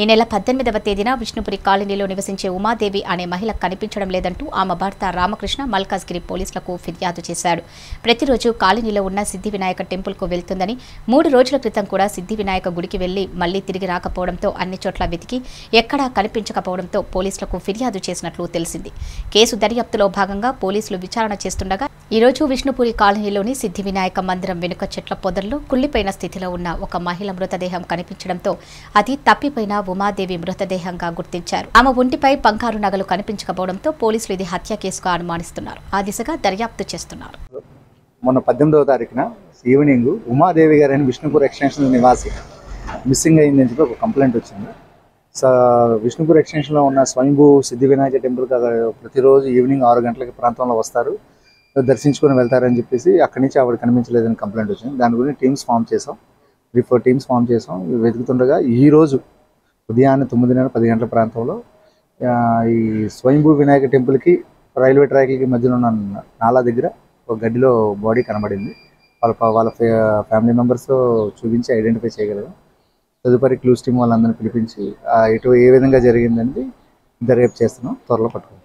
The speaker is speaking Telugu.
ఈ నెల పద్దెనిమిదవ తేదీన విష్ణుపురి కాలనీలో నివసించే ఉమాదేవి అనే మహిళ కనిపించడం లేదంటూ ఆమె భర్త రామకృష్ణ మల్కాజ్గిరి పోలీసులకు ఫిర్యాదు చేశాడు ప్రతిరోజు కాలనీలో ఉన్న సిద్ధి వినాయక టెంపుల్కు వెళ్తుందని మూడు రోజుల క్రితం కూడా సిద్ధి వినాయక గుడికి వెళ్లి మళ్లీ తిరిగి రాకపోవడంతో అన్ని చోట్ల వెతికి ఎక్కడా కనిపించకపోవడంతో పోలీసులకు ఫిర్యాదు చేసినట్లు తెలిసింది కేసు దర్యాప్తులో భాగంగా పోలీసులు విచారణ చేస్తుండగా ఈ రోజు విష్ణుపురి కాలనీలోని సిద్ధి వినాయక మందిరం వెనుక చెట్ల పొదల్లో కుళ్లిపోయిన స్థితిలో ఉన్న ఒక మహిళ మృతదేహం కనిపించడంతో అది తప్పిపోయిన ఉమాదేవి మృతదేహంగా గుర్తించారు ఆమె ఒంటిపై బంగారు నగలు కనిపించకపోవడంతో పోలీసులు ఇది హత్య కేసుగా అనుమానిస్తున్నారు ఆ దిశగా దర్యాప్తు చేస్తున్నారు మొన్న పద్దెనిమిదవ తారీఖున ఈవినింగ్ ఉమాదేవి గారు అని విష్ణుపూర్ ఎక్స్టెన్షన్ నివాసి మిస్సింగ్ అయిందని చెప్పి ఒక కంప్లైంట్ వచ్చింది సో విష్ణుపూర్ ఎక్స్టెన్షన్లో ఉన్న స్వయంభూ సిద్ధి వినాయక టెంపుల్ ప్రతిరోజు ఈవినింగ్ ఆరు గంటలకి ప్రాంతంలో వస్తారు దర్శించుకొని వెళ్తారని చెప్పేసి అక్కడి నుంచి ఆవిడ కనిపించలేదని కంప్లైంట్ వచ్చింది దాని గురించి టీమ్స్ ఫామ్ చేసాం త్రీ ఫోర్ టీమ్స్ ఫామ్ చేసాం వెతుకుతుండగా ఈ రోజు ఉదయాన్నే తొమ్మిదిన్నర పది గంటల ప్రాంతంలో ఆ, ఈ స్వయంభూ వినాయక టెంపుల్కి రైల్వే ట్రాక్లకి మధ్యలో ఉన్న నాలా దగ్గర ఒక గడ్డిలో బాడీ కనబడింది వాళ్ళ ఫ- వాళ్ళ ఫ్యామిలీ మెంబర్స్ చూపించి ఐడెంటిఫై చేయగలరు తదుపరి క్లూస్ టీమ్ వాళ్ళందరినీ పిలిపించి ఆ, ఎటు ఏ విధంగా జరిగిందండి దర్యాప్తు చేస్తున్నాం త్వరలో పట్టుకుంటాం